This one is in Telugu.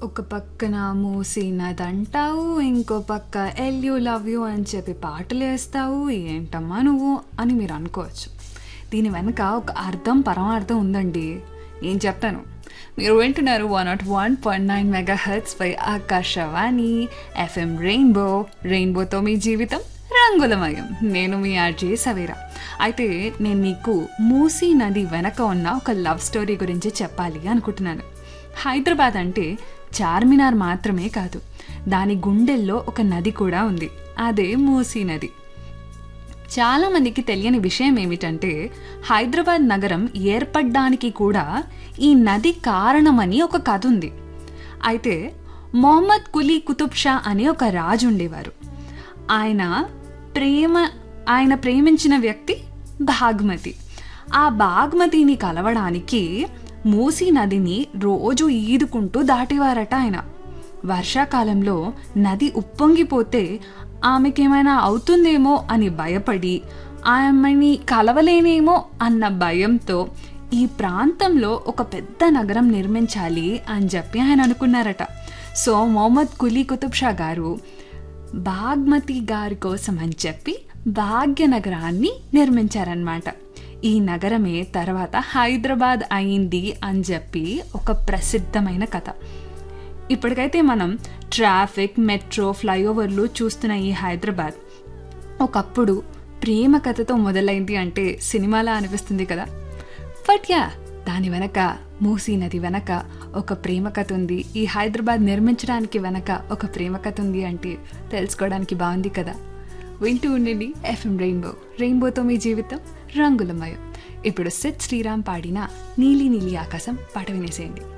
ఒక పక్కన మూసి నదంటావు ఇంకో పక్క ఎల్ యూ లవ్ యూ అని చెప్పి పాటలు వేస్తావు ఏంటమ్మా నువ్వు అని మీరు అనుకోవచ్చు దీని వెనక ఒక అర్థం పరమార్థం ఉందండి ఏం చెప్తాను మీరు వింటున్నారు one not one point nine megahertz పై ఆకాశవాణి ఎఫ్ఎం రెయిన్బో రెయిన్బోతో మీ జీవితం రంగులమయం నేను మీ ఆర్జే సవేరా అయితే నేను మీకు మూసీ నది వెనక ఉన్న ఒక లవ్ స్టోరీ గురించి చెప్పాలి అనుకుంటున్నాను హైదరాబాద్ అంటే చార్మినార్ మాత్రమే కాదు దాని గుండెల్లో ఒక నది కూడా ఉంది అదే మూసీ నది చాలామందికి తెలియని విషయం ఏమిటంటే హైదరాబాద్ నగరం ఏర్పడ్డానికి కూడా ఈ నది కారణమని ఒక కథ ఉంది అయితే మొహమ్మద్ కులీ కుతుబ్ షా అనే ఒక రాజు ఉండేవారు ఆయన ప్రేమ ఆయన ప్రేమించిన వ్యక్తి భాగ్మతి ఆ బాగ్మతిని కలవడానికి మూసీ నదిని రోజు ఈదుకుంటూ దాటేవారట ఆయన వర్షాకాలంలో నది ఉప్పొంగిపోతే ఆమెకేమైనా అవుతుందేమో అని భయపడి ఆమెని కలవలేనేమో అన్న భయంతో ఈ ప్రాంతంలో ఒక పెద్ద నగరం నిర్మించాలి అని చెప్పి ఆయన అనుకున్నారట సో మొహమ్మద్ కులీ కుతుబ్ షా గారు బాగ్మతి గారి కోసం అని చెప్పి భాగ్యనగరాన్ని నిర్మించారనమాట ఈ నగరమే తర్వాత హైదరాబాద్ అయింది అని చెప్పి ఒక ప్రసిద్ధమైన కథ ఇప్పటికైతే మనం ట్రాఫిక్ మెట్రో ఫ్లైఓవర్లు చూస్తున్న ఈ హైదరాబాద్ ఒకప్పుడు ప్రేమ కథతో మొదలైంది అంటే సినిమాలా అనిపిస్తుంది కదా బట్ యా దాని వెనక మూసీ నది వెనక ఒక ప్రేమ కథ ఉంది ఈ హైదరాబాద్ నిర్మించడానికి వెనక ఒక ప్రేమ కథ ఉంది అంటే తెలుసుకోవడానికి బాగుంది కదా వింటూ ఉండండి ఎఫ్ఎం రెయిన్బో రెయిన్బోతో మీ జీవితం రంగులమయం ఇప్పుడు సిద్ శ్రీరామ్ పాడిన నీలి నీలి ఆకాశం పాట వినేసేయండి